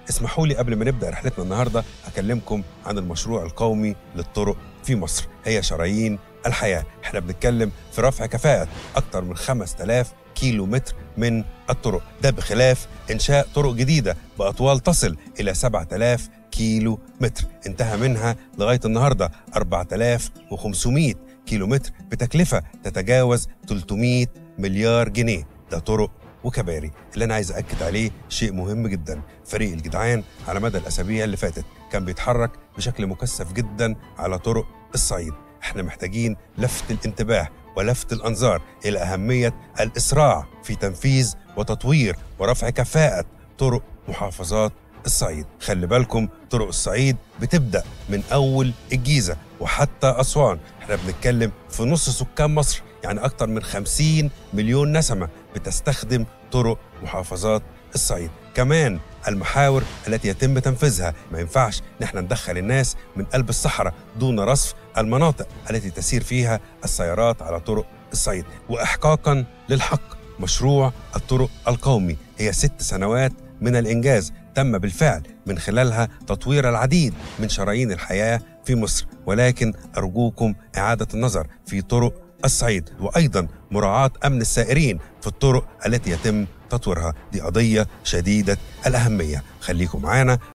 اسمحوا لي قبل ما نبدا رحلتنا النهارده اكلمكم عن المشروع القومي للطرق في مصر هي شرايين الحياه احنا بنتكلم في رفع كفاءه اكثر من 5000 كيلو متر من الطرق ده بخلاف انشاء طرق جديده باطوال تصل الى 7000 كيلو متر انتهى منها لغايه النهارده 4500 كيلو متر بتكلفه تتجاوز 300 مليار جنيه ده طرق وكباري اللي انا عايز اكد عليه شيء مهم جدا فريق الجدعان على مدى الاسابيع اللي فاتت كان بيتحرك بشكل مكثف جدا على طرق الصعيد احنا محتاجين لفت الانتباه ولفت الانظار الى اهميه الاسراع في تنفيذ وتطوير ورفع كفاءه طرق محافظات الصعيد خلي بالكم طرق الصعيد بتبدا من اول الجيزه وحتى اسوان احنا بنتكلم في نص سكان مصر يعني اكتر من 50 مليون نسمه بتستخدم طرق محافظات الصعيد كمان المحاور التي يتم تنفيذها ما ينفعش ان احنا ندخل الناس من قلب الصحراء دون رصف المناطق التي تسير فيها السيارات على طرق الصعيد واحقاقا للحق مشروع الطرق القومي هي ست سنوات من الانجاز تم بالفعل من خلالها تطوير العديد من شرايين الحياه في مصر ولكن ارجوكم اعاده النظر في طرق الصعيد وايضا مراعاه امن السائرين في الطرق التي يتم تطويرها دي قضيه شديده الاهميه خليكم معانا